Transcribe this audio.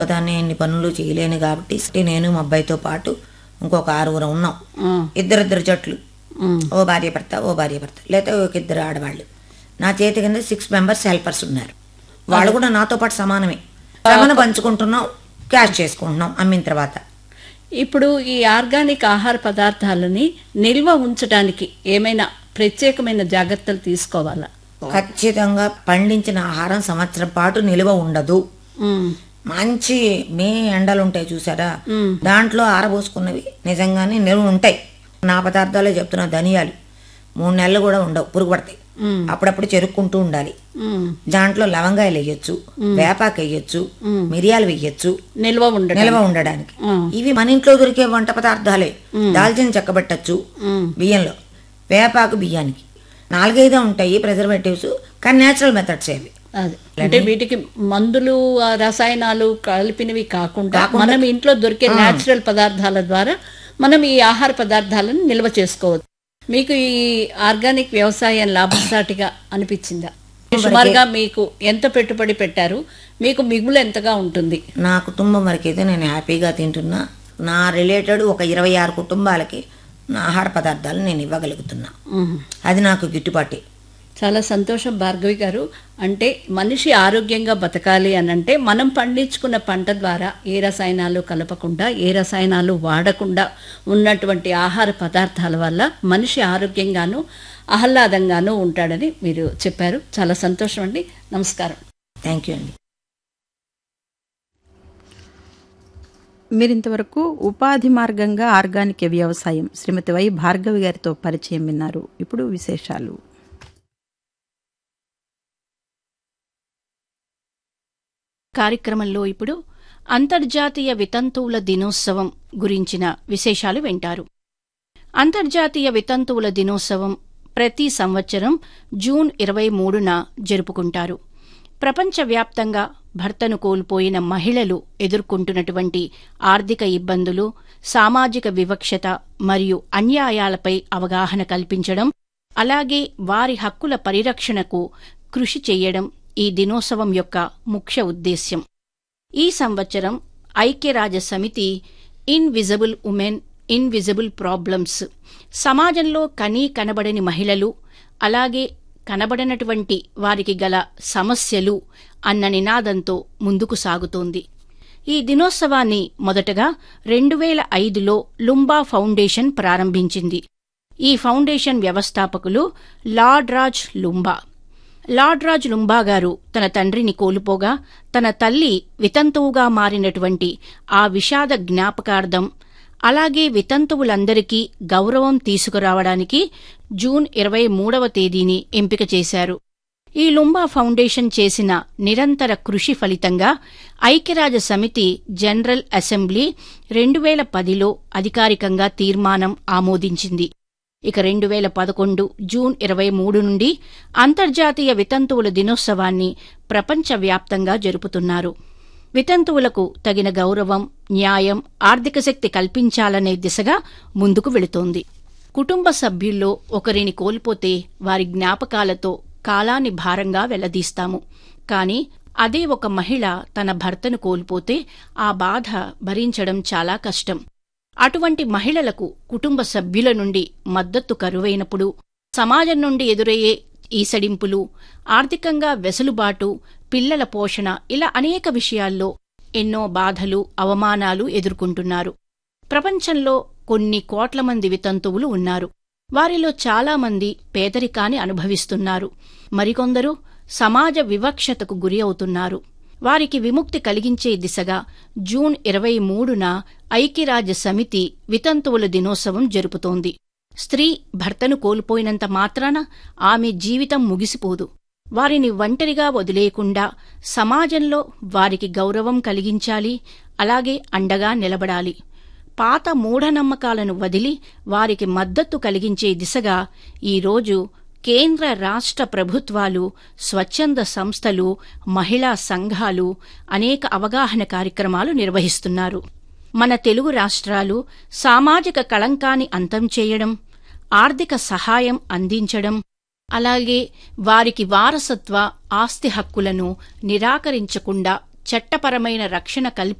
దాన్ని ఎన్ని పనులు చేయలేను కాబట్టి నేను మా అబ్బాయితో పాటు ఇంకొక ఆరుగురు ఉన్నాం ఆ, ఇద్దరిద్దరు జట్లు ఉమ్, ఓ భార్య భర్త ఓ భార్య భర్త లేకపోతే ఒక ఇద్దరు ఆడవాళ్ళు నా చేతి కింద సిక్స్ మెంబర్స్ హెల్పర్స్ ఉన్నారు వాళ్ళు కూడా నాతో పాటు సమానమే శ్రమను పంచుకుంటున్నాం క్యాష్ చేసుకుంటున్నాం అమ్మిన తర్వాత ఇప్పుడు ఈ ఆర్గానిక్ ఆహార పదార్థాలని నిల్వ ఉంచడానికి ఏమైనా ప్రత్యేకమైన జాగ్రత్తలు తీసుకోవాలా ఖచ్చితంగా పండించిన ఆహారం సంవత్సరం పాటు నిల్వ ఉండదు ఉమ్, మంచి మే ఎండలు ఉంటాయి చూసారా మ్. దాంట్లో ఆరబోసుకున్నవి నిజంగానే నిల్వ ఉంటాయి నా పదార్థాలే చెప్తున్నా ధనియాలు మూడు నెలలు కూడా ఉండవు పురుగు పడతాయి మ్. అప్పుడప్పుడు చెరుక్కుంటూ ఉండాలి ఉమ్, దాంట్లో లవంగాయలు వేయొచ్చు వేపాకు వేయొచ్చు మిరియాలు వేయొచ్చు నిల్వ ఉండడం నిల్వ ఉండడానికి మ్. ఇవి మన ఇంట్లో దొరికే వంట పదార్థాలే దాల్చిన చెక్క పెట్టచ్చు ఉమ్, బియ్యంలో వేపాకు బియ్యానికి నాలుగైదే ఉంటాయి ప్రిజర్వేటివ్స్ కానీ నేచురల్ మెథడ్స్ అవి అదే అంటే వీటికి మందులు ఆ, రసాయనాలు కలిపినవి కాకుండా మనం ఇంట్లో దొరికే నేచురల్ పదార్థాల ద్వారా మనం ఈ ఆహార పదార్థాలను నిల్వ చేసుకోవచ్చు మీకు ఈ ఆర్గానిక్ వ్యవసాయం లాభసాటిగా అనిపించిందా సుమారుగా మీకు ఎంత పెట్టుబడి పెట్టారు మీకు మిగులు ఎంతగా ఉంటుంది నా కుటుంబం వరకైతే నేను హ్యాపీగా తింటున్నా నా రిలేటెడ్ ఒక ఇరవై ఆరు కుటుంబాలకి నా ఆహార పదార్థాలు నేను ఇవ్వగలుగుతున్నా ఉమ్. అది నాకు గిట్టుబాటే చాలా సంతోషం భార్గవి గారు అంటే మనిషి ఆరోగ్యంగా బతకాలి అని అంటే మనం పండించుకున్న పంట ద్వారా ఏ రసాయనాలు కలపకుండా ఏ రసాయనాలు వాడకుండా ఉన్నటువంటి ఆహార పదార్థాల వల్ల మనిషి ఆరోగ్యంగాను ఆహ్లాదంగాను ఉంటాడని మీరు చెప్పారు చాలా సంతోషం అండి నమస్కారం థ్యాంక్ యూ అండి మీరింతవరకు ఉపాధి మార్గంగా ఆర్గానిక్ వ్యవసాయం శ్రీమతి వై భార్గవి గారితో పరిచయం విన్నారు ఇప్పుడు విశేషాలు కార్యక్రమంలో ఇప్పుడు అంతర్జాతీయ వితంతువుల దినోత్సవం గురించిన విశేషాలు వింటారు అంతర్జాతీయ వితంతువుల దినోత్సవం ప్రతి సంవత్సరం జూన్ ఇరవై మూడున జరుపుకుంటారు ప్రపంచవ్యాప్తంగా భర్తను కోల్పోయిన మహిళలు ఎదుర్కొంటున్నటువంటి ఆర్థిక ఇబ్బందులు సామాజిక వివక్షత మరియు అన్యాయాలపై అవగాహన కల్పించడం అలాగే వారి హక్కుల పరిరక్షణకు కృషి చెయ్యడం ఈ దినోత్సవం యొక్క ముఖ్య ఉద్దేశ్యం ఈ సంవత్సరం ఐక్యరాజ్య సమితి ఇన్విజిబుల్ ఉమెన్ ఇన్విజిబుల్ ప్రాబ్లమ్స్ సమాజంలో కనీ కనబడని మహిళలు అలాగే కనబడనటువంటి వారికి గల సమస్యలు అన్న నినాదంతో ముందుకు సాగుతోంది ఈ దినోత్సవాన్ని మొదటగా రెండు వేల ఐదులో లుంబా ఫౌండేషన్ ప్రారంభించింది ఈ ఫౌండేషన్ వ్యవస్థాపకులు లార్డ్ రాజ్ లుంబా లార్డ్ రాజ్ లుంబా గారు తన తండ్రిని కోల్పోగా తన తల్లి వితంతువుగా మారినటువంటి ఆ విషాద జ్ఞాపకార్థం అలాగే వితంతువులందరికీ గౌరవం తీసుకురావడానికి జూన్ ఇరవై మూడవ తేదీని ఎంపిక చేశారు ఈ లుంబా ఫౌండేషన్ చేసిన నిరంతర కృషి ఫలితంగా ఐక్యరాజ్య సమితి జనరల్ అసెంబ్లీ రెండు వేల పదిలో అధికారికంగా తీర్మానం ఆమోదించింది ఇక రెండు వేల పదకొండు జూన్ ఇరవై మూడు నుండి అంతర్జాతీయ వితంతువుల దినోత్సవాన్ని ప్రపంచవ్యాప్తంగా జరుపుతున్నారు వితంతువులకు తగిన గౌరవం న్యాయం ఆర్థిక శక్తి కల్పించాలనే దిశగా ముందుకు వెళుతోంది కుటుంబ సభ్యుల్లో ఒకరిని కోల్పోతే వారి జ్ఞాపకాలతో కాలాన్ని భారంగా వెళ్లదీస్తాము కాని అదే ఒక మహిళ తన భర్తను కోల్పోతే ఆ బాధ భరించడం చాలా కష్టం అటువంటి మహిళలకు కుటుంబ సభ్యుల నుండి మద్దతు కరువైనప్పుడు సమాజం నుండి ఎదురయ్యే ఈసడింపులు ఆర్థికంగా వెసులుబాటు పిల్లల పోషణ ఇలా అనేక విషయాల్లో ఎన్నో బాధలు అవమానాలు ఎదుర్కొంటున్నారు ప్రపంచంలో కొన్ని కోట్ల మంది వితంతువులు ఉన్నారు వారిలో చాలామంది పేదరికాన్ని అనుభవిస్తున్నారు మరికొందరు సమాజ వివక్షతకు గురి అవుతున్నారు వారికి విముక్తి కలిగించే దిశగా జూన్ ఇరవై మూడున ఐక్యరాజ్య సమితి వితంతువుల దినోత్సవం జరుపుతోంది స్త్రీ భర్తను కోల్పోయినంత మాత్రాన ఆమె జీవితం ముగిసిపోదు వారిని ఒంటరిగా వదిలేయకుండా సమాజంలో వారికి గౌరవం కలిగించాలి అలాగే అండగా నిలబడాలి పాత మూఢనమ్మకాలను వదిలి వారికి మద్దతు కలిగించే దిశగా ఈరోజు కేంద్ర రాష్ట్ర ప్రభుత్వాలు స్వచ్ఛంద సంస్థలు మహిళా సంఘాలు అనేక అవగాహన కార్యక్రమాలు నిర్వహిస్తున్నారు మన తెలుగు రాష్ట్రాలు సామాజిక కళంకాన్ని అంతం చేయడం ఆర్థిక సహాయం అందించడం అలాగే వారికి వారసత్వ ఆస్తి హక్కులను నిరాకరించకుండా చట్టపరమైన రక్షణ కల్పి